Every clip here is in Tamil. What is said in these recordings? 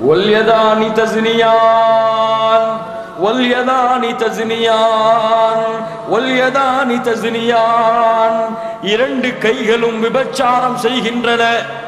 வல்யதானி தஸ்னியான் வல்யதானி தஸ்னியான் வல்யதானி தஸ்னியான் இரண்டு கைகளும் விபச்சாரம் செய்கின்றன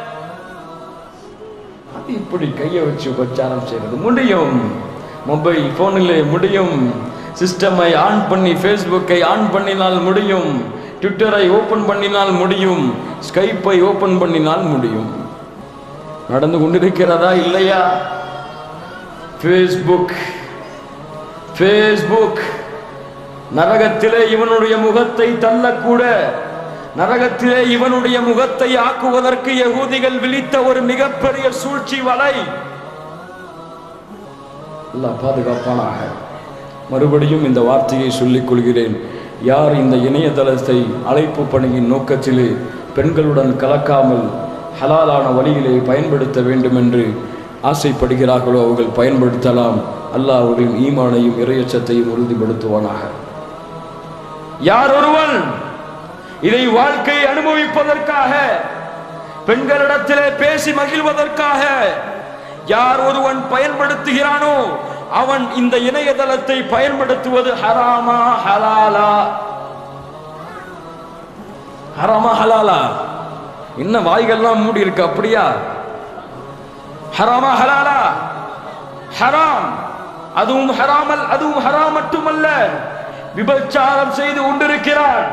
அது இப்படி கையை வச்சு உபச்சாரம் செய்யறது முடியும் மொபைல் போனில் முடியும் சிஸ்டமை ஆன் பண்ணி ஃபேஸ்புக்கை ஆன் பண்ணினால் முடியும் ட்விட்டரை ஓபன் பண்ணினால் முடியும் ஸ்கைப்பை ஓபன் பண்ணினால் முடியும் நடந்து கொண்டிருக்கிறதா இல்லையா ஃபேஸ்புக் ஃபேஸ்புக் நரகத்திலே இவனுடைய முகத்தை தள்ளக்கூட நரகத்திலே இவனுடைய முகத்தை ஆக்குவதற்கு யகூதிகள் விழித்த ஒரு மிகப்பெரிய சூழ்ச்சி வலை அல்லாஹ் பாதுகாப்பானாக மறுபடியும் இந்த வார்த்தையை சொல்லிக் கொள்கிறேன் யார் இந்த இணையதளத்தை அழைப்பு பணியின் நோக்கத்திலே பெண்களுடன் கலக்காமல் ஹலாலான வழியிலே பயன்படுத்த வேண்டும் என்று ஆசைப்படுகிறார்களோ அவர்கள் பயன்படுத்தலாம் அல்லாஹ் அவர்களின் ஈமானையும் இறையச்சத்தையும் உறுதிப்படுத்துவானாக யார் ஒருவன் இதை வாழ்க்கை அனுபவிப்பதற்காக பெண்களிடத்திலே பேசி மகிழ்வதற்காக யார் ஒருவன் பயன்படுத்துகிறானோ அவன் இந்த இணையதளத்தை பயன்படுத்துவது ஹராமா ஹலாலா ஹராமா ஹலாலா என்ன வாய்கள்லாம் மூடி இருக்கு அப்படியா ஹராமா ஹலாலா ஹராம் அதுவும் ஹராமல் அதுவும் ஹராம் மட்டுமல்ல விபச்சாரம் செய்து கொண்டிருக்கிறான்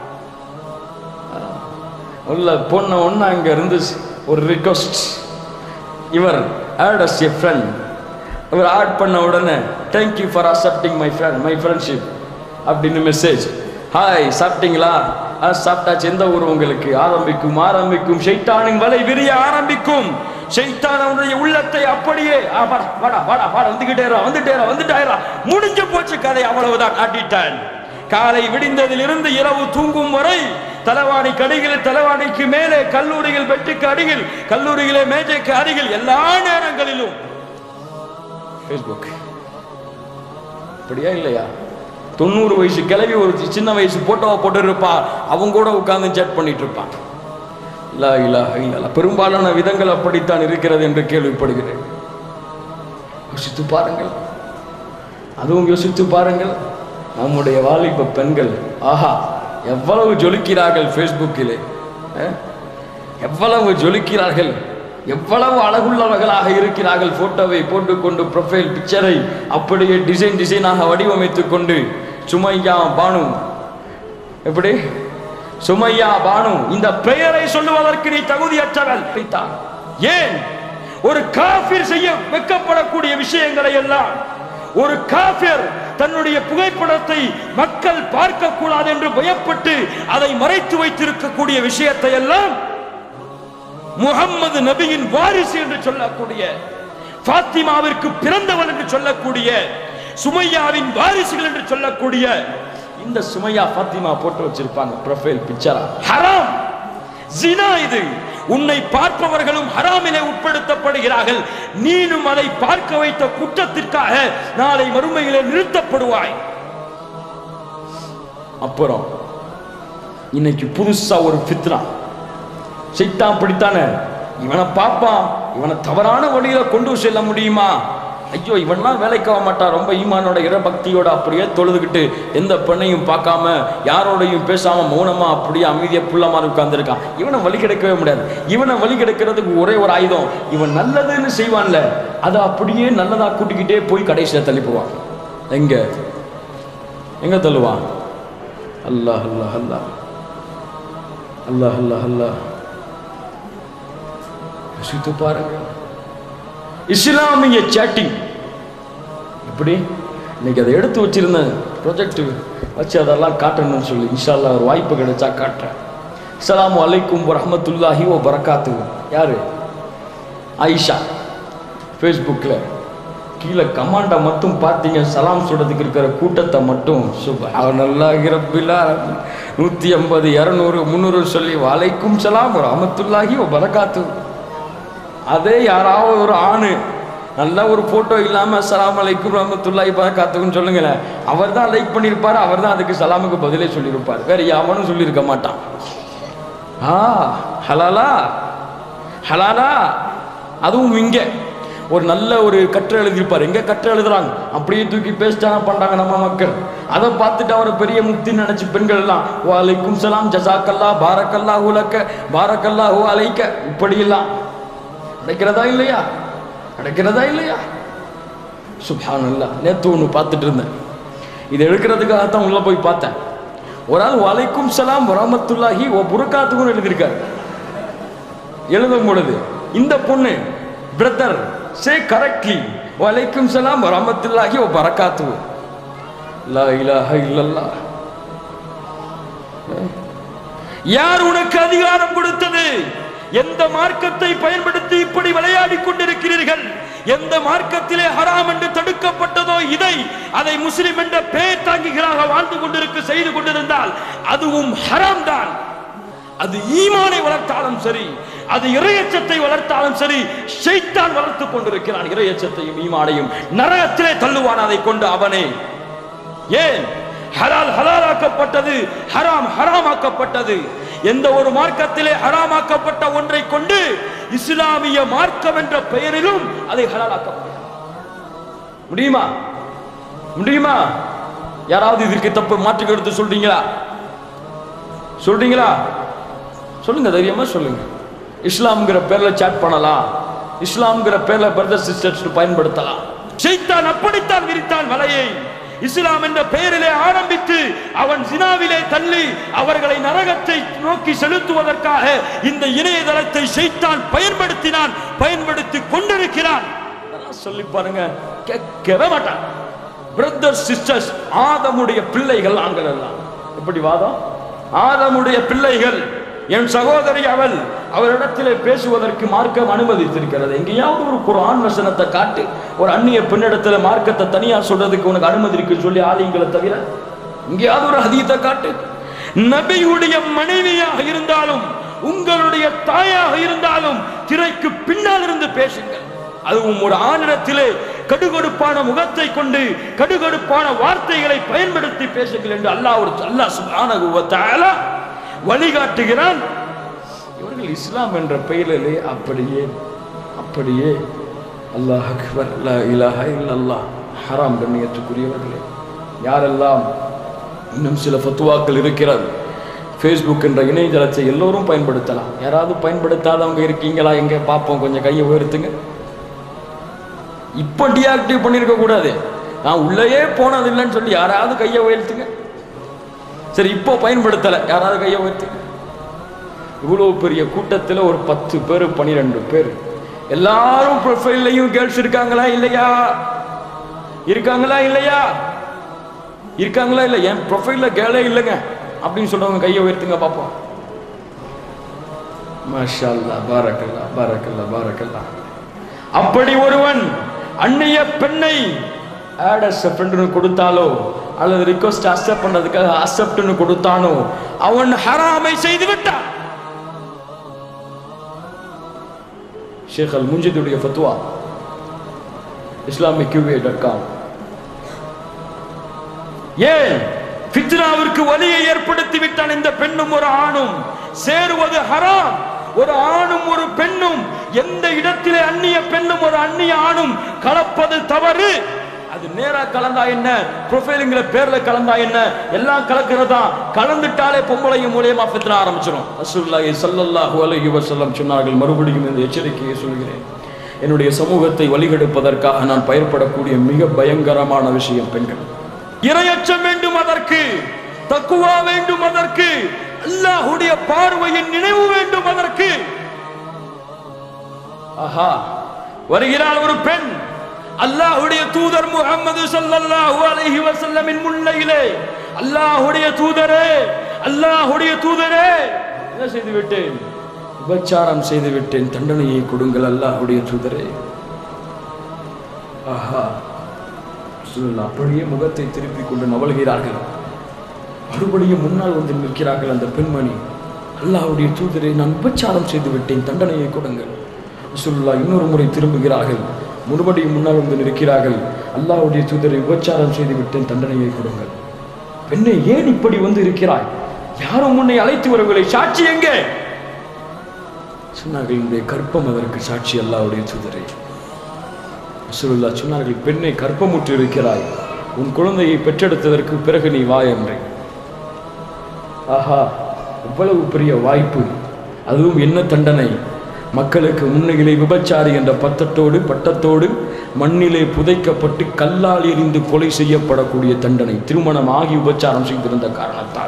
உள்ள பொண்ணு ஒன்று அங்க இருந்து ஒரு ரிக்வஸ்ட் இவர் ஆட் அஸ் எ ஃப்ரெண்ட் இவர் ஆட் பண்ண உடனே thank you for accepting my friend my friendship அப்படின்னு மெசேஜ் ஹாய் சாப்பிட்டீங்களா ஆ சாப்பிட்டாச்சு எந்த ஊர் உங்களுக்கு ஆரம்பிக்கும் ஆரம்பிக்கும் ஷைத்தானின் வலை விரிய ஆரம்பிக்கும் ஷைத்தான் அவனுடைய உள்ளத்தை அப்படியே ஆ, வாடா வாடா வாடா வாடா வந்துகிட்டேரா வந்துட்டேரா வந்துட்டாயிரா முடிஞ்சு போச்சு கதை அவ்வளவுதான் காட்டிட்டான் காலை விடிந்ததிலிருந்து இரவு தூங்கும் வரை தலவாணி கடிகள் தலவாணிக்கு மேலே கல்லூரிகள் பெட்டுக்கு அருகில் கல்லூரிகளே மேஜைக்கு அருகில் எல்லா நேரங்களிலும் ஃபேஸ்புக் அப்படியா இல்லையா தொண்ணூறு வயசு கிளவி ஒரு சின்ன வயசு போட்டோவை போட்டு இருப்பா அவங்க கூட உட்கார்ந்து சேட் பண்ணிட்டு இருப்பான் இல்லா இல்லா இல்லா பெரும்பாலான விதங்கள் அப்படித்தான் இருக்கிறது என்று கேள்விப்படுகிறேன் யோசித்து பாருங்கள் அதுவும் யோசித்து பாருங்கள் நம்முடைய வாலிப பெண்கள் ஆஹா எவ்வளவு ஜொலிக்கிறார்கள் ஃபேஸ்புக்கிலே அஹ்? எவ்வளவு ஜொலிக்கிறார்கள் எவ்வளவு அழகுள்ளவர்களாக இருக்கிறார்கள் போட்டோவை போட்டுக்கொண்டு ப்ரொஃபைல் பிக்சரை அப்படியே டிசைன் டிசைனாக வடிவமைத்துக் கொண்டு சுமையா பானு எப்படி சுமையா பானு இந்த பெயரை சொல்லுவதற்கு நீ தகுதியற்றவள் பிரித்தான். ஏன் ஒரு காஃபிர் செய்ய வெக்கப்படக்கூடிய விஷயங்களை எல்லாம் ஒரு காஃபிர் தன்னுடைய புகைப்படத்தை மக்கள் பார்க்க கூடாது என்று பயப்பட்டு அதை மறைத்து வைத்திருக்கக்கூடிய விஷயத்தை எல்லாம் முகம்மது நபியின் வாரிசு என்று சொல்லக்கூடிய ஃபாத்திமாவிற்கு பிறந்தவன் என்று சொல்லக்கூடிய சுமையாவின் வாரிசுகள் என்று சொல்லக்கூடிய இந்த சுமையா ஃபாத்திமா போட்டு வச்சிருப்பாங்க ப்ரொஃபைல் பிக்சரா ஹராம் ஜினா இது உன்னை பார்ப்பவர்களும் ஹராமிலே உட்படுத்தப்படுகிறார்கள் நீனும் அதை பார்க்க வைத்த குற்றத்திற்காக நாளை மறுமையிலே நிறுத்தப்படுவாய் அப்புறம் இன்னைக்கு புதுசா ஒரு ஃபித்னா சைத்தான் பிடித்தானே இவனை பார்ப்பான் இவனை தவறான வழியில கொண்டு செல்ல முடியுமா ஐயோ இவன்லாம் வேலைக்கு ஆக மாட்டான் ரொம்ப ஈமானோட இறபக்தியோட அப்படியே தொழுதுகிட்டு எந்த பெண்ணையும் பார்க்காம யாரோடையும் பேசாம மௌனமா அப்படியே அமைதியா புள்ள மாதிரி உட்கார்ந்துருக்கான் இவனை வழி கிடைக்கவே முடியாது இவனை வழி கிடைக்கிறதுக்கு ஒரே ஒரு ஆயுதம் இவன் நல்லதுன்னு செய்வான்ல அதை அப்படியே நல்லதா கூட்டிக்கிட்டே போய் கடைசியில தள்ளிப்புவான் எங்க எங்க தள்ளுவான் அல்லாஹ் அல்லாஹ் அல்லாஹ் அல்லாஹ் அல்லாஹ் அல்லாஹ் யோசித்து பாருங்க இஸ்லாமிய சேட்டிங் எப்படி இன்னைக்கு அதை எடுத்து வச்சிருந்தேன் ப்ரொஜெக்ட் வச்சு அதெல்லாம் காட்டணும்னு சொல்லி இன்ஷால்லா ஒரு வாய்ப்பு கிடைச்சா காட்டுறேன் அஸ்ஸலாமு அலைக்கும் வரஹ்மத்துல்லாஹி வ பரக்காத்து யாரு ஆயிஷா ஃபேஸ்புக்கில் கீழே கமாண்டை மட்டும் பார்த்தீங்க சலாம் சொல்றதுக்கு இருக்கிற கூட்டத்தை மட்டும் சூப்பர் நல்லா இரப்பிலா நூற்றி ஐம்பது இரநூறு முந்நூறு சொல்லி வலைக்கும் சலாம் ரஹமத்துல்லாஹி வ பரக்காத்து அதே யாராவது ஒரு ஆணு நல்ல ஒரு போட்டோ இல்லாம அஸ்ஸலாமு அலைக்கும் ரஹமத்துல்லாஹி பரக்காத்துக்குன்னு சொல்லுங்களேன் அவர் தான் லைக் பண்ணியிருப்பாரு அவர் தான் அதுக்கு சலாமுக்கு பதிலே சொல்லியிருப்பார் வேற யாவனும் சொல்லியிருக்க மாட்டான் ஆ ஹலாலா ஹலாலா அதுவும் இங்க ஒரு நல்ல ஒரு கற்றை எழுதியிருப்பார் எங்க கற்றை எழுதுறாங்க அப்படியே தூக்கி பேஸ்டான பண்றாங்க நம்ம மக்கள் அதை பார்த்துட்டு அவரை பெரிய முக்தி நினைச்சு பெண்கள் எல்லாம் வாலைக்கும் சலாம் ஜசாக்கல்லா பாரக்கல்லா உலக்க பாரக்கல்லா ஹூ அலைக்க இப்படி எல்லாம் நடக்கிறதா இல்லையா நடக்கிறதா இல்லையா சுப்ஹானல்லா நேத்து ஒன்று பார்த்துட்டு இருந்தேன் இது எடுக்கிறதுக்காகத்தான் உள்ள போய் பார்த்தேன் ஒரு ஆள் வலைக்கும் சலாம் வரமத்துல்லாஹி ஓ புருக்காத்துக்கும் எழுதியிருக்காரு எழுதும் பொழுது இந்த பொண்ணு பிரதர் சே கரெக்ட்லி வலைக்கும் சலாம் வரமத்துல்லாஹி ஓ பரக்காத்து லா இலாஹ இல்லல்லா யார் உனக்கு அதிகாரம் கொடுத்தது எந்த மார்க்கத்தை பயன்படுத்தி இப்படி விளையாடி கொண்டிருக்கிறீர்கள் எந்த மார்க்கத்திலே ஹராம் என்று தடுக்கப்பட்டதோ இதை அதை முஸ்லிம் என்ற பெயர் தாங்கிகளாக வாழ்ந்து கொண்டிருக்க செய்து கொண்டிருந்தால் அதுவும் ஹராம் தான் அது ஈமானை வளர்த்தாலும் சரி அது இறையச்சத்தை வளர்த்தாலும் சரி ஷைத்தான் வளர்த்துக் கொண்டிருக்கிறான் இறையச்சத்தையும் ஈமானையும் நரகத்திலே தள்ளுவான் அதை கொண்டு அவனே ஏன் ஹலால் ஹலாலாக்கப்பட்டது ஹராம் ஹராமாக்கப்பட்டது எந்த ஒரு மார்க்கத்திலே ஹராமாக்கப்பட்ட ஒன்றை கொண்டு இஸ்லாமிய மார்க்கம் என்ற பெயரிலும் அதை ஹலாலாக்கப்படும் முடியுமா முடியுமா யாராவது இதற்கு தப்பு மாற்று கருத்து சொல்றீங்களா சொல்றீங்களா சொல்லுங்க தைரியமா சொல்லுங்க இஸ்லாம்ங்கிற பேர்ல சாட் பண்ணலாம் இஸ்லாம்ங்கிற பேர்ல பிரதர் சிஸ்டர்ஸ் பயன்படுத்தலாம் ஷைத்தான் அப்படித்தான் விரித்தான் வலையை இஸ்லாம் என்ற பெயரிலே ஆரம்பித்து அவன் சினாவிலே தள்ளி அவர்களை நரகத்தை நோக்கி செலுத்துவதற்காக இந்த இணையதளத்தை ஷைத்தான் பயன்படுத்தினான் பயன்படுத்தி கொண்டிருக்கிறான் அதெல்லாம் சொல்லி பாருங்க கேட்கவே மாட்டான் பிரதர் சிஸ்டர்ஸ் ஆதமுடைய பிள்ளைகள் நாங்கள் எல்லாம் எப்படி வாதம் ஆதமுடைய பிள்ளைகள் என் சகோதரி அவள் அவரிடத்திலே பேசுவதற்கு மார்க்கம் அனுமதித்திருக்கிறது எங்கேயாவது ஒரு குர்ஆன் வசனத்தை காட்டு ஒரு அந்நிய பெண்ணிடத்துல மார்க்கத்தை தனியா சொல்றதுக்கு உனக்கு அனுமதி இருக்குன்னு சொல்லி ஆலயங்களை தவிர எங்கேயாவது ஒரு ஹதீத்தை காட்டு நபியுடைய மனைவியாக இருந்தாலும் உங்களுடைய தாயாக இருந்தாலும் திரைக்கு பின்னால் இருந்து பேசுங்கள் அதுவும் ஒரு ஆணிடத்திலே கடுகடுப்பான முகத்தை கொண்டு கடுகடுப்பான வார்த்தைகளை பயன்படுத்தி பேசுங்கள் என்று அல்லாஹ் ஒரு அல்லாஹ் சுப்ஹானஹு வ தஆலா வழிகாட்டுகிறான் இவர்கள் இஸ்லாம் என்ற பெயரிலே அப்படியே அப்படியே அல்லாஹ் அக்பர் லா இலாஹ இல்லல்லாஹ் ஹராம் கண்ணியத்துக்குரியவர்களே யாரெல்லாம் இன்னும் சில ஃபத்துவாக்கள் இருக்கிறது ஃபேஸ்புக் என்ற இணையதளத்தை எல்லோரும் பயன்படுத்தலாம் யாராவது பயன்படுத்தாதவங்க இருக்கீங்களா எங்க பார்ப்போம் கொஞ்சம் கையை உயர்த்துங்க இப்போ டீஆக்டிவ் பண்ணியிருக்க கூடாது நான் உள்ளேயே போனது இல்லைன்னு சொல்லி யாராவது கையை உயர்த்துங்க சரி இப்போ பயன்படுத்தலை யாராவது கையை உயர்த்துங்க இவ்வளோ பெரிய கூட்டத்தில் ஒரு பத்து பேர் பன்னிரெண்டு பேர் எல்லாரும் ப்ரொஃபைல்லையும் கேர்ள்ஸ் இருக்காங்களா இல்லையா இருக்காங்களா இல்லையா இருக்காங்களா இல்லை என் ப்ரொஃபைல்ல கேர்ளே இல்லைங்க அப்படின்னு சொல்றவங்க கையை உயர்த்துங்க பார்ப்போம் மாஷா அல்லாஹ் பாரக்கல்லா பாரக்கல்லா பாரக்கல்லா அப்படி ஒருவன் அந்நிய பெண்ணை ஆட் அஸ் ஃப்ரெண்டுன்னு கொடுத்தாலோ அல்லது ரிக்வஸ்ட் அக்செப்ட் பண்ணதுக்காக அக்செப்ட்னு கொடுத்தானோ அவன் ஹராமை செய்து விட்டான் ஷேக் அல் முஞ்சிதுடைய ஃபத்வா இஸ்லாமிக் கியூஏ டாட் காம் ஏன் ஃபித்னாவிற்கு வலியை ஏற்படுத்தி விட்டான் இந்த பெண்ணும் ஒரு ஆணும் சேருவது ஹராம் ஒரு ஆணும் ஒரு பெண்ணும் எந்த இடத்திலே அந்நிய பெண்ணும் ஒரு அந்நிய ஆணும் கலப்பது தவறு அது நேரா கலந்தா என்ன ப்ரொஃபைலுங்கிற பேர்ல கலந்தா என்ன எல்லாம் கலக்கிறதா கலந்துட்டாலே பொம்பளையும் மூலியமா ஃபித்னா ஆரம்பிச்சிடும் ரசூலுல்லாஹி ஸல்லல்லாஹு அலைஹி வஸல்லம் சொன்னார்கள் மறுபடியும் இந்த எச்சரிக்கையை சொல்கிறேன் என்னுடைய சமூகத்தை வழிகெடுப்பதற்காக நான் பயன்படக்கூடிய மிக பயங்கரமான விஷயம் பெண்கள் இரையச்சம் வேண்டும் அதற்கு தக்குவா வேண்டும் அதற்கு அல்லாஹ்வுடைய பார்வையின் நினைவு வேண்டும் அதற்கு ஆஹா வருகிறாள் ஒரு பெண் அல்லாஹ்வுடைய தூதர் முகமது ஸல்லல்லாஹு அலைஹி வஸல்லமின் முன்னிலையிலே அல்லாஹ்வுடைய தூதரே அல்லாஹ்வுடைய தூதரே என்ன செய்து விட்டேன் விபச்சாரம் செய்து விட்டேன் தண்டனையை கொடுங்கள் அல்லாஹ்வுடைய தூதரே ஆஹா ரசூலுல்லாஹ் அப்படியே முகத்தை திருப்பி கொண்டு நவல்கிறார்கள் மறுபடியும் முன்னால் வந்து நிற்கிறார்கள் அந்த பெண்மணி அல்லாஹ்வுடைய தூதரை நான் விபச்சாரம் செய்து விட்டேன் தண்டனையை கொடுங்கள் ரசூலுல்லாஹ் இன்னொரு முறை திரும்புகிறார்கள் மறுபடியும் முன்னால் வந்து நிற்கிறார்கள் அல்லாஹ்வுடைய தூதரை விபச்சாரம் செய்து விட்டேன் தண்டனையை கொடுங்கள் பெண்ணே ஏன் இப்படி வந்து இருக்கிறாய் யாரும் உன்னை அழைத்து வரவில்லை சாட்சி எங்கே சொன்னார்கள் என்னுடைய கற்பம் அதற்கு சாட்சி அல்லாஹ்வுடைய தூதரை ரசூலுல்லா சொன்னார்கள் பெண்ணை கற்பமுற்று இருக்கிறாய் உன் குழந்தையை பெற்றெடுத்ததற்கு பிறகு நீ வா என்றேன் ஆஹா இவ்வளவு பெரிய வாய்ப்பு அதுவும் என்ன தண்டனை மக்களுக்கு முன்னிலை விபச்சாரி என்ற பத்தத்தோடு பட்டத்தோடு மண்ணிலே புதைக்கப்பட்டு கல்லால் எறிந்து கொலை செய்யப்படக்கூடிய தண்டனை திருமணம் ஆகி விபச்சாரம் செய்திருந்த காரணத்தால்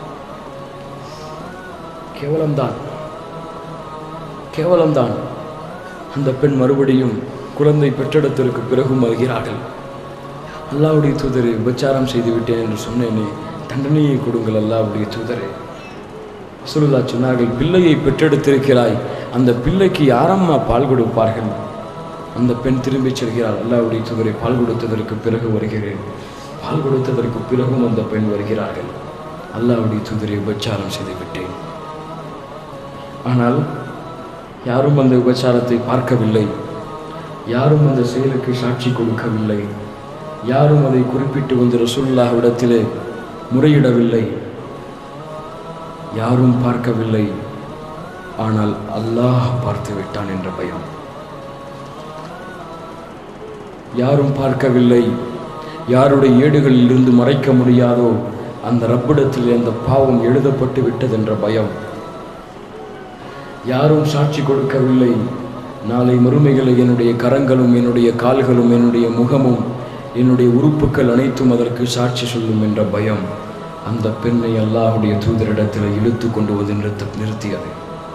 கேவலம்தான் கேவலம்தான் அந்த பெண் மறுபடியும் குழந்தை பெற்றெடுத்ததற்கு பிறகும் வருகிறார்கள் அல்லாவுடைய தூதரை விபச்சாரம் செய்து விட்டேன் என்று சொன்னேனே தண்டனையை கொடுங்கள் அல்லாவுடைய தூதரே சுருல்லா சொன்னார்கள் பிள்ளையை பெற்றெடுத்திருக்கிறாய் அந்த பிள்ளைக்கு யாரம்மா பால் கொடுப்பார்கள் அந்த பெண் திரும்பிச் செல்கிறாள் அல்லாவுடைய தூதரை பால் கொடுத்ததற்கு பிறகு வருகிறேன் பால் கொடுத்ததற்கு பிறகும் அந்த பெண் வருகிறார்கள் அல்லாவுடைய தூதரை விபச்சாரம் செய்து விட்டேன் ஆனால் யாரும் அந்த விபச்சாரத்தை பார்க்கவில்லை யாரும் அந்த செயலுக்கு சாட்சி கொடுக்கவில்லை யாரும் அதை குறிப்பிட்டு வந்து ரசூல்லாவிடத்திலே முறையிடவில்லை யாரும் பார்க்கவில்லை ஆனால் அல்லாஹ் பார்த்து விட்டான் என்ற பயம் யாரும் பார்க்கவில்லை யாருடைய ஏடுகளில் இருந்து மறைக்க முடியாதோ அந்த ரப்பிடத்தில் அந்த பாவம் எழுதப்பட்டு விட்டதென்ற பயம் யாரும் சாட்சி கொடுக்கவில்லை நாளை மறுமைகளை என்னுடைய கரங்களும் என்னுடைய கால்களும் என்னுடைய முகமும் என்னுடைய உறுப்புகள் அனைத்தும் அதற்கு சாட்சி சொல்லும் என்ற பயம் அந்த பெண்ணை அல்லாஹுடைய தூதரிடத்தில் இழுத்து கொண்டு வந்து நிறுத்த நிறுத்தியது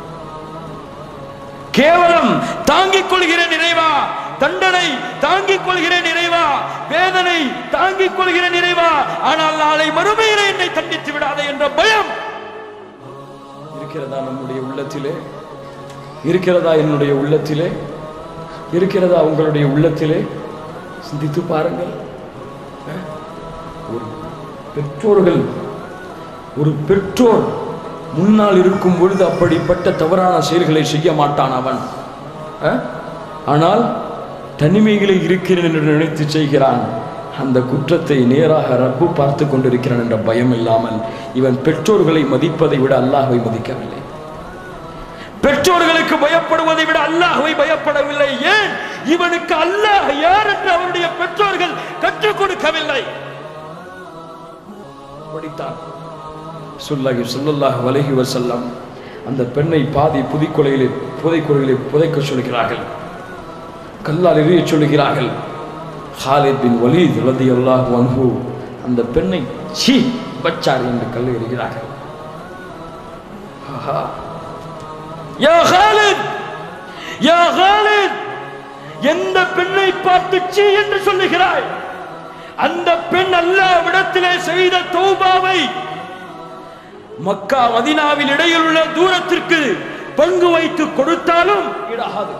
கேவலம் தாங்கிக் கொள்கிறேன் நிறைவா தண்டனை தாங்கிக் கொள்கிறேன் நிறைவா வேதனை தாங்கிக் கொள்கிறேன் நிறைவா ஆனால் நாளை மறுமையிலே என்னை தண்டித்து விடாதே என்ற பயம் இருக்கிறதா நம்முடைய உள்ளத்திலே இருக்கிறதா என்னுடைய உள்ளத்திலே இருக்கிறதா உங்களுடைய உள்ளத்திலே சிந்தித்து பாருங்கள் அஹ்? ஒரு பெற்றோர்கள் ஒரு பெற்றோர் முன்னால் இருக்கும் பொழுது அப்படிப்பட்ட தவறான செயல்களை செய்ய மாட்டான் அவன் அஹ்? ஆனால் தனிமையிலே இருக்கிறேன் என்று நினைத்து செய்கிறான் அந்த குற்றத்தை நேராக ரப்பு பார்த்து கொண்டிருக்கிறான் என்ற பயம் இல்லாமல் இவன் பெற்றோர்களை மதிப்பதை விட அல்லாஹ்வை மதிக்கவில்லை பெற்றோர்களுக்கு பயப்படுவதை விட அல்லாஹ்வை பயப்படவில்லை ஏன் இவனுக்கு அல்லாஹ் யார் என்று அவருடைய பெற்றோர்கள் கற்றுக் கொடுக்கவில்லை படித்தான் சுல்லாஹி ஸல்லல்லாஹு அலைஹி வஸல்லம் அந்த பெண்ணை பாதி புதிக்குலையிலே புதைக்குலையிலே புதைக்க சொல்கிறார்கள் கல்லால் எறிய சொல்கிறார்கள் ஹாலித் பின் வலீத் ரலியல்லாஹு அன்ஹு அந்த பெண்ணை சீ பச்சார் என்று கல் எறிகிறார்கள் ஆஹா யா ஹாலித் யா ஹாலித் எந்த பெண்ணை பார்த்து சீ என்று சொல்லுகிறாய் அந்த பெண் அல்லாவிடத்திலே செய்த தௌபாவை மக்கா மதினாவில் இடையில் உள்ள தூரத்திற்கு பங்கு வைத்து கொடுத்தாலும் ஈடாகாது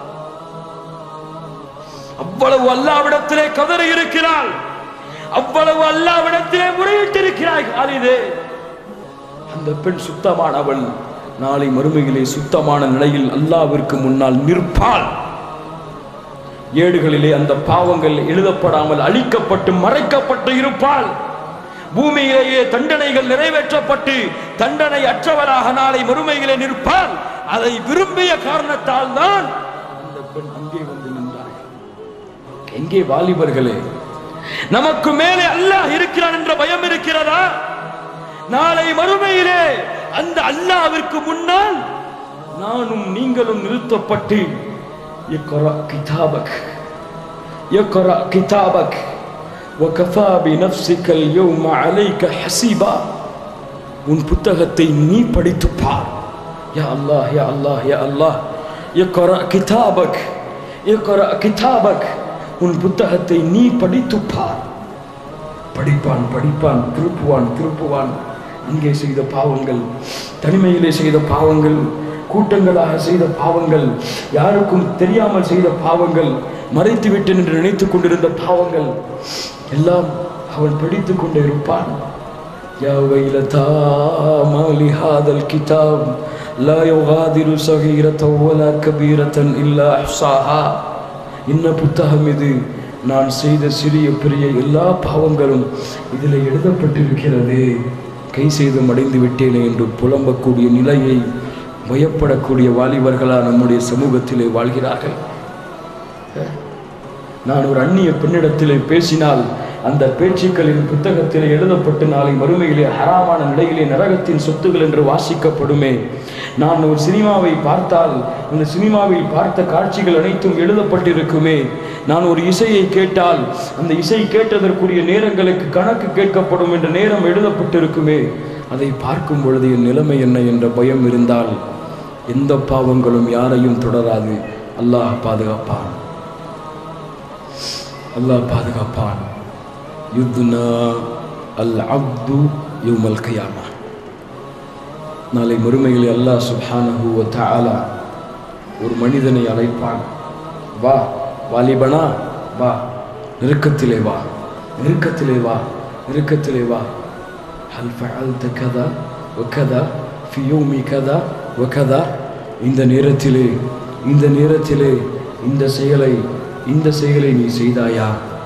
அவ்வளவு அல்லாவிடத்திலே கதறி இருக்கிறாள் அவ்வளவு அல்லாவிடத்திலே முறையிட்டிருக்கிறாய் காலிதே அந்த பெண் சுத்தமானவள் நாளை மறுமையிலே சுத்தமான நிலையில் அல்லாவிற்கு முன்னால் நிற்பாள் ஏடுகளிலே அந்த பாவங்கள் எழுதப்படாமல் அழிக்கப்பட்டு மறைக்கப்பட்டு இருப்பாள் பூமியிலேயே தண்டனைகள் நிறைவேற்றப்பட்டு தண்டனை அற்றவராக நாளை மறுமையிலே நிற்பால் அதை விரும்பிய காரணத்தால் தான் அந்த பெண் அங்கே வந்து நின்றார்கள் எங்கே வாலிபர்களே நமக்கு மேலே அல்லாஹ் இருக்கிறான் என்ற பயம் இருக்கிறதா நாளை மறுமையிலே அந்த அல்லாவிற்கு முன்னால் நானும் நீங்களும் நிறுத்தப்பட்டு இக்கரா கிதாபக் இக்கரா கிதாபக் وكفى بنفسك اليوم عليك حسيبا உன் புத்தகத்தை நீ படித்து பார் யா அல்லாஹ் யா அல்லாஹ் யா அல்லாஹ் இக்ரா கிதாபக் இக்ரா கிதாபக் உன் புத்தகத்தை நீ படித்து பார் படிப்பான் படிப்பான் திருப்புவான் திருப்புவான் இங்கே செய்த பாவங்கள் தனிமையிலே செய்த பாவங்கள் கூட்டங்களாக செய்த பாவங்கள் யாருக்கும் தெரியாமல் செய்த பாவங்கள் மறைத்து விட்டேன் என்று நினைத்துக் கொண்டிருந்த பாவங்கள் எல்லாம் அவன் படித்துக் கொண்டே இருப்பான் யா வைலதா மாலி ஹாதல் கிதாப் லா யுகாதிரு சகீரத்தன் வலா கபீரத்தன் இல்லா அஹ்சாஹா என்ன புத்தகம் இது நான் செய்த சிறிய பெரிய எல்லா பாவங்களும் இதில் எழுதப்பட்டிருக்கிறது கை செய்து மடைந்து விட்டேனே என்று புலம்பக்கூடிய நிலையை பயப்படக்கூடிய வாலிபர்களா நம்முடைய சமூகத்திலே வாழ்கிறார்கள் நான் ஒரு அந்நிய பெண்ணிடத்திலே பேசினால் அந்த பேச்சுக்களின் புத்தகத்திலே எழுதப்பட்டு நாளை மறுமையிலே ஹராமான நிலையிலே நரகத்தின் சொத்துகள் என்று வாசிக்கப்படுமே நான் ஒரு சினிமாவை பார்த்தால் இந்த சினிமாவில் பார்த்த காட்சிகள் அனைத்தும் எழுதப்பட்டிருக்குமே நான் ஒரு இசையை கேட்டால் அந்த இசை கேட்டதற்குரிய நேரங்களுக்கு கணக்கு கேட்கப்படும் என்ற நேரம் எழுதப்பட்டிருக்குமே அதை பார்க்கும் பொழுது என் நிலைமை என்ன என்ற பயம் இருந்தால் எந்த பாவங்களும் யாரையும் தொடராது அல்லாஹ் பாதுகாப்பான் அல்லாஹ் பாதுகாப்பான் யுத்னா அல் அப்து யுமல் கயாமா நாளை மறுமையில் அல்லாஹ் சுப்ஹானஹு வ தஆலா ஒரு மனிதனை அழைப்பான் வா வாலிபனா வா நெருக்கத்திலே வா நெருக்கத்திலே வா நெருக்கத்திலே வா ஹல் ஃபஅல்த கதா வ கதா ஃபி யௌமி கதா வ கதா இந்த நேரத்திலே இந்த நேரத்திலே இந்த செயலை இந்த செயலை நீ செய்தாயா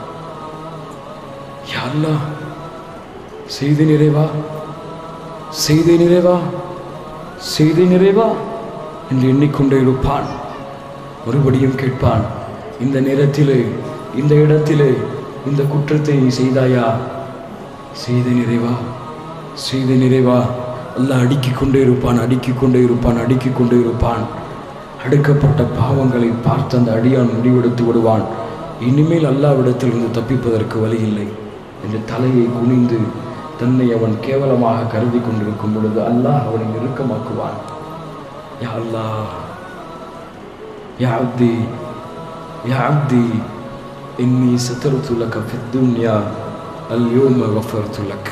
யா அல்லாஹ் செய்தி நிறைவா செய்தி நிறைவா செய்தி நிறைவா என்று எண்ணிக்கொண்டே இருப்பான் மறுபடியும் கேட்பான் இந்த நேரத்திலே இந்த இடத்திலே இந்த குற்றத்தை நீ செய்தாயா செய்தி நிறைவா செய்தி நிறைவா அல்லாஹ் அடுக்கிக் கொண்டே இருப்பான் அடுக்கிக் கொண்டே இருப்பான் அடுக்கிக் கொண்டே இருப்பான் அடுக்கப்பட்ட பாவங்களை பார்த்து அந்த அடியான் முடிவெடுத்து விடுவான் இனிமேல் அல்லாவிடத்திலிருந்து தப்பிப்பதற்கு வழி இல்லை என்று தலையை குனிந்து தன்னை அவன் கேவலமாக கருதி கொண்டிருக்கும் பொழுது அல்லாஹ் அவனை நெருக்கமாக்குவான் யா அல்லாஹ் யா அப்தி யா அப்தி இன்னி சத்தருத்து லக ஃபி துன்யா اليوم غفرت لك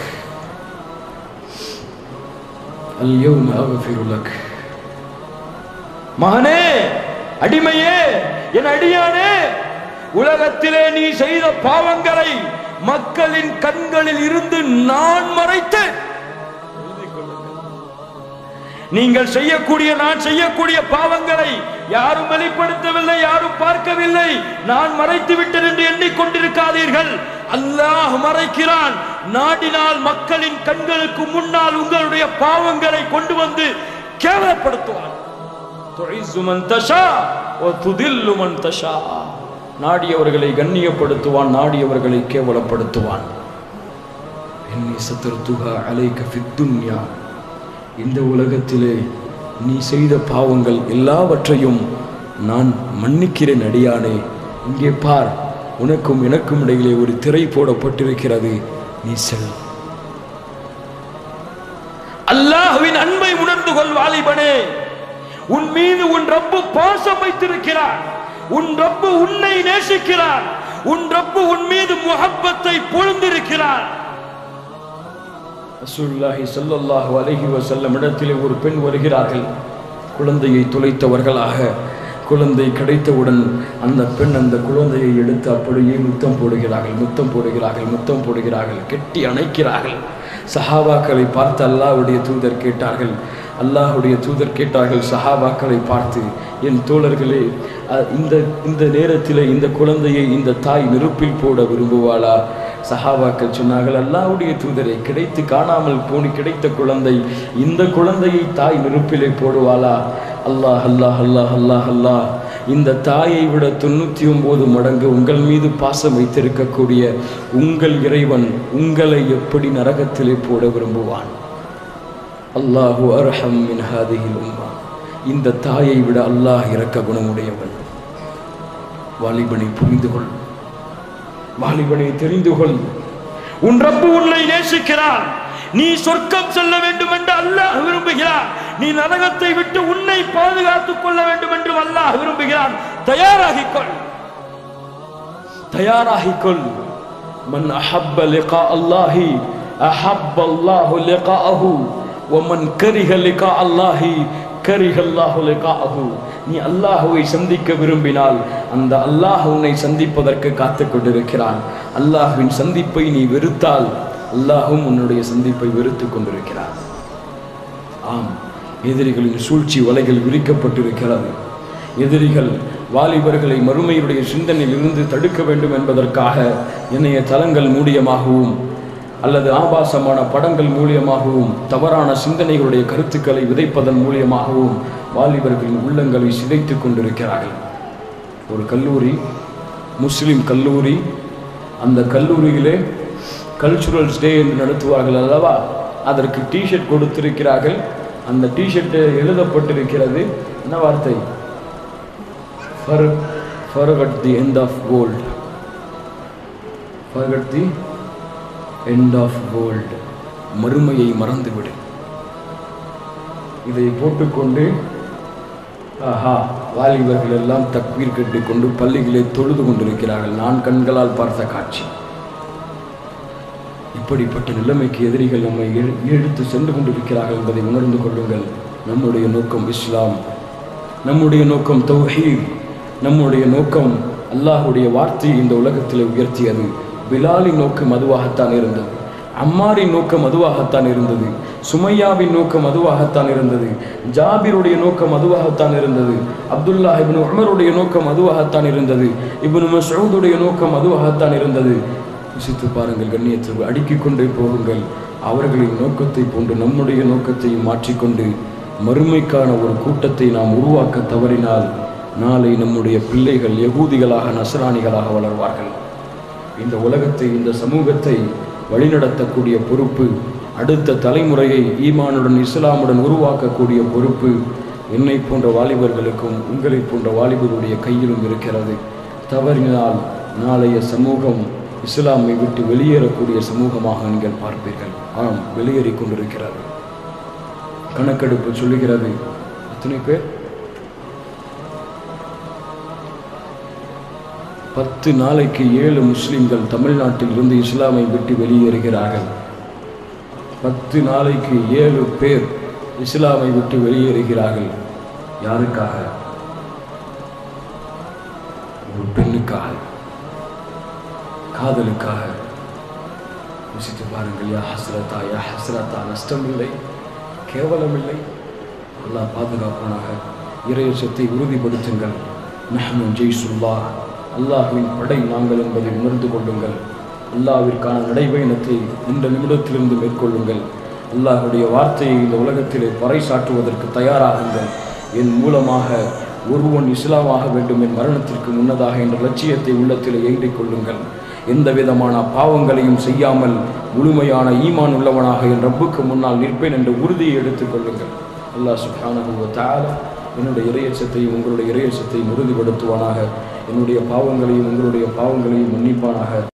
اليوم أغفر لك மகனே அடிமையே என் அடியானே உலகத்திலே நீ செய்த பாவங்களை மக்களின் கண்களில் இருந்து நான் மறைத்தேன் நீங்கள் செய்யக்கூடிய நான் செய்யக்கூடிய பாவங்களை யாரும் வெளிப்படுத்தவில்லை யாரும் பார்க்கவில்லை நான் மறைத்து விட்டேன் என்று எண்ணிக்கொண்டிருக்காதீர்கள் அல்லாஹ் மறைக்கிறான் நாடினால் மக்களின் கண்களுக்கு முன்னால் உங்களுடைய பாவங்களை கொண்டு வந்து கேவலப்படுத்துவான் துஇஸ்ஸு மன் தஷா வ துதில்லு மன் தஷா நாடியவர்களை கண்ணியப்படுத்துவான் நாடியவர்களை கேவலப்படுத்துவான் என்னை சத்தர்துகா அலைக ஃபித் துன்யா இந்த உலகத்திலே நீ செய்த பாவங்கள் எல்லாவற்றையும் நான் மன்னிக்கிறேன் அடியானே இங்கே பார் உனக்கும் எனக்கும் இடையிலே ஒரு திரை போடப்பட்டிருக்கிறது நீ செல் அல்லாஹ்வின் அன்பை உணர்ந்து கொள் வாலிபனே உன் மீது உன் ரப்பு பாசம் வைத்திருக்கிறார் உன் ரப்பு உன்னை நேசிக்கிறார் உன் ரப்பு உன் மீது முகப்பத்தை பொழுந்திருக்கிறார் ரசூலுல்லாஹி ஸல்லல்லாஹு அலைஹி வஸல்லம் இடத்திலே ஒரு பெண் வருகிறார்கள் குழந்தையை துளைத்தவர்களாக குழந்தை கிடைத்தவுடன் அந்த பெண் அந்த குழந்தையை எடுத்து அப்படியே முத்தம் போடுகிறார்கள் முத்தம் போடுகிறார்கள் முத்தம் போடுகிறார்கள் கெட்டி அணைக்கிறார்கள் சஹாபாக்களை பார்த்து அல்லாஹ்வுடைய தூதர் கேட்டார்கள் அல்லாஹ்வுடைய தூதர் கேட்டார்கள் சஹாபாக்களை பார்த்து என் தோழர்களே அ- இந்த இந்த நேரத்திலே இந்த குழந்தையை இந்த தாய் நெருப்பில் போட விரும்புவாளா சஹாபாக்கள் சொன்னார்கள் அல்லாஹ்வுடைய தூதரை கிடைத்து காணாமல் போனி கிடைத்த குழந்தை இந்த குழந்தையை தாய் நெருப்பிலே போடுவாளா அல்லாஹ் அல்லாஹ் அல்லாஹ் அல்லாஹ் அல்லாஹ் இந்த தாயை விட தொண்ணூற்றி ஒன்பது மடங்கு உங்கள் மீது பாசம் வைத்திருக்கக்கூடிய உங்கள் இறைவன் உங்களை எப்படி நரகத்திலே போட விரும்புவான் அல்லாஹு அர்ஹம் மின் ஹாதிஹில் உம்மா இந்த தாயை விட அல்லாஹ் இறக்க குணமுடையவன் வாலிபனை புரிந்து கொள் வாலிபனை தெரிந்து கொள் உன் ரப்பு உன்னை நேசிக்கிறான் நீ சொர்க்கம் செல்ல வேண்டும் என்று அல்லாஹ் விரும்புகிறான் நீ நரகத்தை விட்டு உன்னை பாதுகாத்துக் கொள்ள வேண்டும் என்று அல்லாஹ் விரும்புகிறான் தயாராகிக் கொள் தயாராகிக் கொள் மன் அஹப்ப லிகா அல்லாஹி அஹப்ப அல்லாஹு லிகாஅஹு வமன் கரிஹ லிகா அல்லாஹி கரிஹ அல்லாஹு லிகாஅஹு நீ அல்லாஹ்வை சந்திக்க விரும்பினால் அந்த அல்லாஹ் உன்னை சந்திப்பதற்கு காத்துக் கொண்டிருக்கிறான் அல்லாஹ்வின் சந்திப்பை நீ வெறுத்தால் அல்லாஹும் உன்னுடைய சந்திப்பை வெறுத்துக் கொண்டிருக்கிறான் ஆம் எதிரிகளின் சூழ்ச்சி வலைகள் விரிக்கப்பட்டிருக்கிறது எதிரிகள் வாலிபர்களை மறுமையுடைய சிந்தனையில் இருந்து தடுக்க வேண்டும் என்பதற்காக இணைய தளங்கள் மூலியமாகவும் அல்லது ஆபாசமான படங்கள் மூலியமாகவும் தவறான சிந்தனைகளுடைய கருத்துக்களை விதைப்பதன் மூலியமாகவும் வாலிபர்களின் உள்ளங்களை சிதைத்துக் கொண்டிருக்கிறார்கள் ஒரு கல்லூரி முஸ்லிம் கல்லூரி அந்த கல்லூரியிலே கல்ச்சுரல்ஸ் டே என்று நடத்துவார்கள் அல்லவா அதற்கு டிஷர்ட் கொடுத்திருக்கிறார்கள் அந்த டிஷர்ட் எழுதப்பட்டிருக்கிறது என்ன வார்த்தை forget the end of gold forget the end of gold மறுமையை மறந்துவிடு இதை போட்டுக்கொண்டு ஆஹா வாலிபர்கள் எல்லாம் தக்வீர் கட்டிக்கொண்டு பள்ளிகளை தொழுது கொண்டிருக்கிறார்கள் நான் கண்களால் பார்த்த காட்சி இப்படிப்பட்ட நிலைமைக்கு எதிரிகள் நம்மை இழு- இழுத்து சென்று கொண்டிருக்கிறார்கள் என்பதை உணர்ந்து கொள்ளுங்கள் நம்முடைய நோக்கம் இஸ்லாம் நம்முடைய நோக்கம் தௌஹீத் நம்முடைய நோக்கம் அல்லாஹ்வுடைய வார்த்தையை இந்த உலகத்தில் உயர்த்தியது பிலாலின் நோக்கம் அதுவாகத்தான் இருந்தது அம்மாரின் நோக்கம் அதுவாகத்தான் இருந்தது சுமையாவின் நோக்கம் அதுவாகத்தான் இருந்தது ஜாபிருடைய நோக்கம் அதுவாகத்தான் இருந்தது அப்துல்லா இப்னு உமருடைய நோக்கம் அதுவாகத்தான் இருந்தது இப்னு மஸ்ஊதுடைய நோக்கம் அதுவாகத்தான் இருந்தது யோசித்து பாருங்கள் கண்ணியத்தை அடுக்கிக் கொண்டே போகுங்கள் அவர்களின் நோக்கத்தை போன்று நம்முடைய நோக்கத்தையும் மாற்றிக்கொண்டு மறுமைக்கான ஒரு கூட்டத்தை நாம் உருவாக்க தவறினால் நாளை நம்முடைய பிள்ளைகள் யகூதிகளாக நசராணிகளாக வளர்வார்கள் இந்த உலகத்தை இந்த சமூகத்தை வழிநடத்தக்கூடிய பொறுப்பு அடுத்த தலைமுறையை ஈமானுடன் இஸ்லாமுடன் உருவாக்கக்கூடிய பொறுப்பு என்னை போன்ற வாலிபர்களுக்கும் உங்களை போன்ற வாலிபருடைய கையிலும் இருக்கிறது தவறினால் நாளைய சமூகம் இஸ்லாமை விட்டு வெளியேறக்கூடிய சமூகமாக நீங்கள் பார்ப்பீர்கள் ஆம் வெளியேறிக் கொண்டிருக்கிறது கணக்கெடுப்பு சொல்லுகிறது எத்தனை பேர் பத்து நாளைக்கு ஏழு முஸ்லிம்கள் தமிழ்நாட்டில் இருந்து இஸ்லாமை விட்டு வெளியேறுகிறார்கள் பத்து நாளைக்கு ஏழு பேர் இஸ்லாமை விட்டு வெளியேறுகிறார்கள் யாருக்காக ஒரு பெண்ணுக்காக காதலுக்காக யோசித்து பாருங்கள் யா ஹஸ்ரத்தா யா ஹஸ்ரத்தா நஷ்டம் இல்லை கேவலம் இல்லை அல்லாஹ் பாதுகாப்பானாக இறையச்சத்தை உறுதிப்படுத்துங்கள் நஹ்னு ஜெய்சுல்லா அல்லாஹ்வின் படை நாங்கள் என்பதை உணர்ந்து கொள்ளுங்கள் அல்லாஹ்விற்கான நடைபயணத்தை இந்த நிமிடத்திலிருந்து மேற்கொள்ளுங்கள் அல்லாஹ்வுடைய வார்த்தையை இந்த உலகத்திலே பறைசாற்றுவதற்கு தயாராகுங்கள் என் மூலமாக ஒருவன் இஸ்லாமாக வேண்டும் என் மரணத்திற்கு முன்னதாக என்ற லட்சியத்தை உள்ளத்திலே ஏந்திக் கொள்ளுங்கள் எந்த விதமான பாவங்களையும் செய்யாமல் முழுமையான ஈமான் உள்ளவனாக என் ரப்புக்கு முன்னால் நிற்பேன் என்ற உறுதியை எடுத்துக் கொள்ளுங்கள் அல்லாஹ் சுப்ஹானஹு வ தஆலா என்னுடைய இறையச்சத்தையும் உங்களுடைய இறையச்சத்தையும் உறுதிப்படுத்துவானாக என்னுடைய பாவங்களையும் உங்களுடைய பாவங்களையும் மன்னிப்பானாக